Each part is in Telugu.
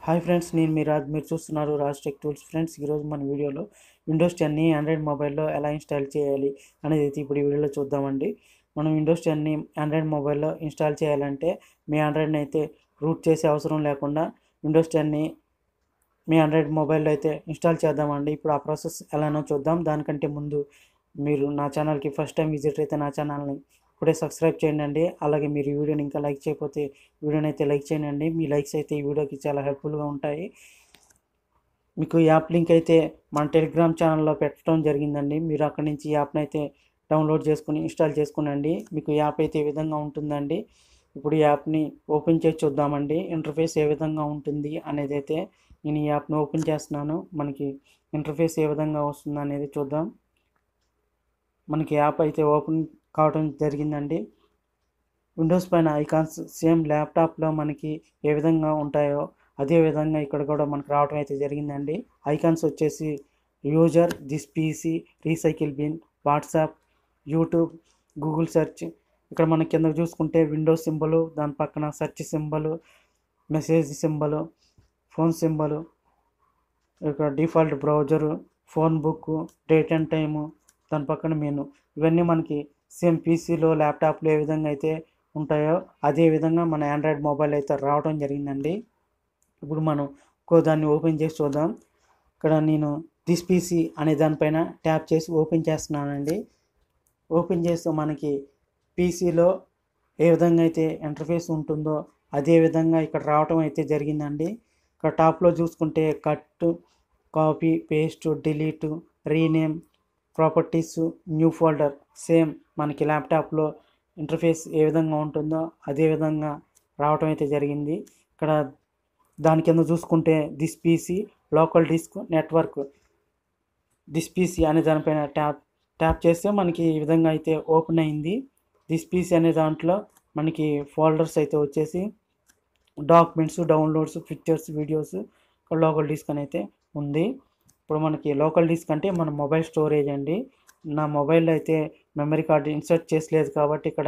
హాయ్ ఫ్రెండ్స్ నేను మీ రాజ్ మీరు చూస్తున్నారు రాజ్ టెక్ టూల్స్ ఫ్రెండ్స్ ఈరోజు మన వీడియోలో విండోస్ టెన్ని ఆండ్రాయిడ్ మొబైల్లో ఎలా ఇన్స్టాల్ చేయాలి అనేది అయితే ఇప్పుడు ఈ వీడియోలో చూద్దామండి మనం విండోస్ టెన్ని ఆండ్రాయిడ్ మొబైల్లో ఇన్స్టాల్ చేయాలంటే మీ ఆండ్రాయిడ్ని అయితే రూట్ చేసే అవసరం లేకుండా విండోస్ టెన్ని మీ ఆండ్రాయిడ్ మొబైల్లో అయితే ఇన్స్టాల్ చేద్దామండి ఇప్పుడు ఆ ప్రాసెస్ ఎలానో చూద్దాం దానికంటే ముందు మీరు నా ఛానల్కి ఫస్ట్ టైం విజిట్ అయితే నా ఛానల్ని ఇప్పుడే సబ్స్క్రైబ్ చేయండి అండి అలాగే మీరు ఈ వీడియోని ఇంకా లైక్ చేయకపోతే వీడియోని అయితే లైక్ చేయండి మీ లైక్స్ అయితే ఈ వీడియోకి చాలా హెల్ప్ఫుల్గా ఉంటాయి మీకు ఈ యాప్ లింక్ అయితే మన టెలిగ్రామ్ ఛానల్లో పెట్టడం జరిగిందండి మీరు అక్కడి నుంచి ఈ యాప్ని అయితే డౌన్లోడ్ చేసుకుని ఇన్స్టాల్ చేసుకునండి మీకు ఈ యాప్ అయితే ఈ విధంగా ఉంటుందండి ఇప్పుడు ఈ యాప్ని ఓపెన్ చేసి చూద్దామండి ఇంటర్ఫేస్ ఏ విధంగా ఉంటుంది అనేది అయితే నేను ఈ యాప్ని ఓపెన్ చేస్తున్నాను మనకి ఇంటర్ఫేస్ ఏ విధంగా వస్తుంది అనేది చూద్దాం మనకి యాప్ అయితే ఓపెన్ కావడం జరిగిందండి విండోస్ పైన ఐకాన్స్ సేమ్ ల్యాప్టాప్లో మనకి ఏ విధంగా ఉంటాయో అదే విధంగా ఇక్కడ కూడా మనకు రావడం అయితే జరిగిందండి ఐకాన్స్ వచ్చేసి user this PC recycle bin WhatsApp YouTube Google search ఇక్కడ మన కింద చూసుకుంటే విండోస్ సింబలు దాని పక్కన search symbol message symbol phone symbol ఇక్కడ default browser phone book date and time దాని పక్కన మెను ఇవన్నీ మనకి సేమ్ పీసీలో ల్యాప్టాప్లో ఏ విధంగా అయితే ఉంటాయో అదే విధంగా మన ఆండ్రాయిడ్ మొబైల్ అయితే రావడం జరిగిందండి ఇప్పుడు మనం ఇంకో దాన్ని ఓపెన్ చేసి చూద్దాం ఇక్కడ నేను దిస్ పీసీ అనే దానిపైన ట్యాప్ చేసి ఓపెన్ చేస్తున్నానండి ఓపెన్ చేస్తే మనకి పీసీలో ఏ విధంగా అయితే ఇంటర్ఫేస్ ఉంటుందో అదే విధంగా ఇక్కడ రావటం అయితే జరిగిందండి ఇక్కడ టాప్లో చూసుకుంటే cut copy paste delete rename properties new folder same మనకి ల్యాప్టాప్లో ఇంటర్ఫేస్ ఏ విధంగా ఉంటుందో అదే విధంగా రావటం అయితే జరిగింది ఇక్కడ దాని కింద చూసుకుంటే this PC local disk network this PC అనే దానిపైన ట్యాప్ ట్యాప్ చేస్తే మనకి ఈ విధంగా అయితే ఓపెన్ అయింది దిస్ పీసీ అనే దాంట్లో మనకి ఫోల్డర్స్ అయితే వచ్చేసి documents downloads pictures videos local disk అని అయితే ఉంది ఇప్పుడు మనకి లోకల్ డిస్క్ అంటే మన మొబైల్ స్టోరేజ్ అండి నా మొబైల్లో అయితే మెమరీ కార్డు ఇన్సర్ట్ చేసలేదు కాబట్టి ఇక్కడ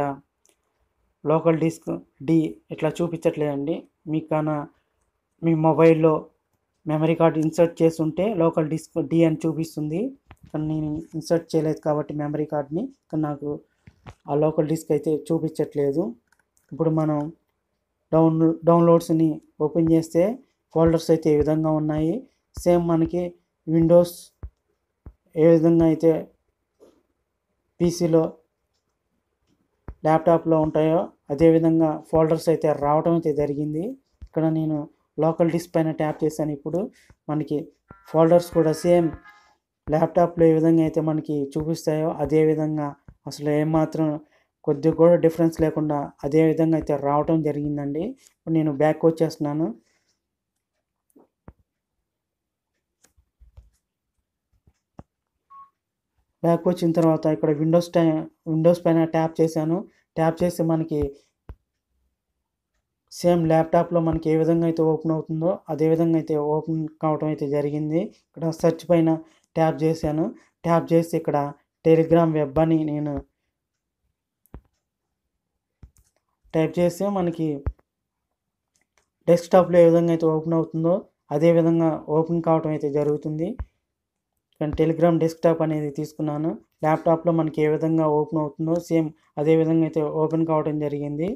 లోకల్ డిస్క్ డి ఇట్లా చూపించట్లేదండి మీకు కాన మీ మొబైల్లో మెమరీ కార్డు ఇన్సర్ట్ చేసి ఉంటే లోకల్ డిస్క్ డి అని చూపిస్తుంది కానీ నేను ఇన్సర్ట్ చేయలేదు కాబట్టి మెమరీ కార్డ్ని కానీ నాకు ఆ లోకల్ డిస్క్ అయితే చూపించట్లేదు ఇప్పుడు మనం డౌన్ డౌన్లోడ్స్ని ఓపెన్ చేస్తే ఫోల్డర్స్ అయితే ఈ విధంగా ఉన్నాయి సేమ్ మనకి విండోస్ ఏ విధంగా అయితే పీసీలో ల్యాప్టాప్లో ఉంటాయో అదేవిధంగా ఫోల్డర్స్ అయితే రావడం అయితే జరిగింది ఇక్కడ నేను లోకల్ డిస్క్ పైన ట్యాప్ చేశాను ఇప్పుడు మనకి ఫోల్డర్స్ కూడా సేమ్ ల్యాప్టాప్లో ఏ విధంగా అయితే మనకి చూపిస్తాయో అదే విధంగా అసలు ఏమాత్రం కొద్దిగా కూడా డిఫరెన్స్ లేకుండా అదే విధంగా అయితే రావడం జరిగిందండి ఇప్పుడు నేను బ్యాక్ వచ్చేస్తున్నాను బ్యాక్ వచ్చిన తర్వాత ఇక్కడ విండోస్ టై విండోస్ పైన ట్యాప్ చేశాను ట్యాప్ చేస్తే మనకి సేమ్ ల్యాప్టాప్లో మనకి ఏ విధంగా అయితే ఓపెన్ అవుతుందో అదే విధంగా అయితే ఓపెన్ కావడం అయితే జరిగింది ఇక్కడ సెర్చ్ పైన ట్యాప్ చేశాను ట్యాప్ చేసి ఇక్కడ టెలిగ్రామ్ వెబ్ అని నేను టైప్ చేస్తే మనకి డెస్క్టాప్లో ఏ విధంగా అయితే ఓపెన్ అవుతుందో అదే విధంగా ఓపెన్ కావడం అయితే జరుగుతుంది కానీ టెలిగ్రామ్ డెస్క్టాప్ అనేది తీసుకున్నాను ల్యాప్టాప్లో మనకి ఏ విధంగా ఓపెన్ అవుతుందో సేమ్ అదే విధంగా అయితే ఓపెన్ కావడం జరిగింది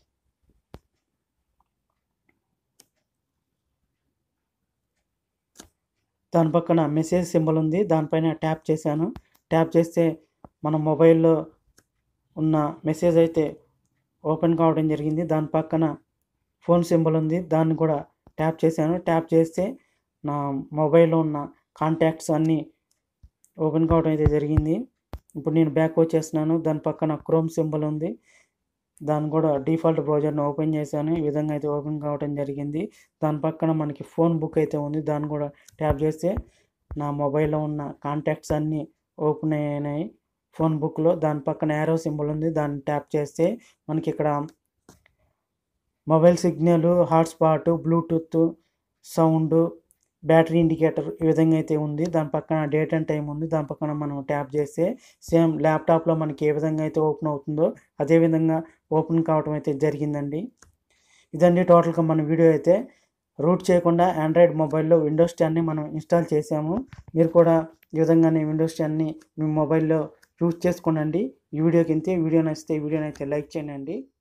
దాని పక్కన మెసేజ్ సింబల్ ఉంది దానిపైన ట్యాప్ చేశాను ట్యాప్ చేస్తే మన మొబైల్లో ఉన్న మెసేజ్ అయితే ఓపెన్ కావడం జరిగింది దాని పక్కన ఫోన్ సింబల్ ఉంది దాన్ని కూడా ట్యాప్ చేశాను ట్యాప్ చేస్తే నా మొబైల్లో ఉన్న కాంటాక్ట్స్ అన్నీ ఓపెన్ కావడం అయితే జరిగింది ఇప్పుడు నేను బ్యాక్ వచ్చేస్తున్నాను దాని పక్కన క్రోమ్ సింబల్ ఉంది దాన్ని కూడా డిఫాల్ట్ బ్రౌజర్ని ఓపెన్ చేశాను ఈ విధంగా అయితే ఓపెన్ కావడం జరిగింది దాని పక్కన మనకి ఫోన్ బుక్ అయితే ఉంది దాన్ని కూడా ట్యాప్ చేస్తే నా మొబైల్లో ఉన్న కాంటాక్ట్స్ అన్నీ ఓపెన్ అయినాయి ఫోన్ బుక్లో దాని పక్కన యారో సింబల్ ఉంది దాన్ని ట్యాప్ చేస్తే మనకి ఇక్కడ mobile signal hotspot bluetooth sound battery indicator ఈ విధంగా అయితే ఉంది దాని పక్కన డేట్ అండ్ టైం ఉంది దాని పక్కన మనం ట్యాప్ చేస్తే సేమ్ ల్యాప్టాప్లో మనకి ఏ విధంగా అయితే ఓపెన్ అవుతుందో అదే విధంగా ఓపెన్ కావడం అయితే జరిగిందండి ఇదండి టోటల్గా మన వీడియో అయితే రూట్ చేయకుండా ఆండ్రాయిడ్ మొబైల్లో విండోస్ టెన్ని మనం ఇన్స్టాల్ చేసాము మీరు కూడా ఈ విధంగానే విండోస్ టెన్ని మీ మొబైల్లో యూజ్ చేసుకోనండి ఈ వీడియోకి ఇంతే వీడియో నచ్చితే ఈ వీడియోని అయితే లైక్ చేయండి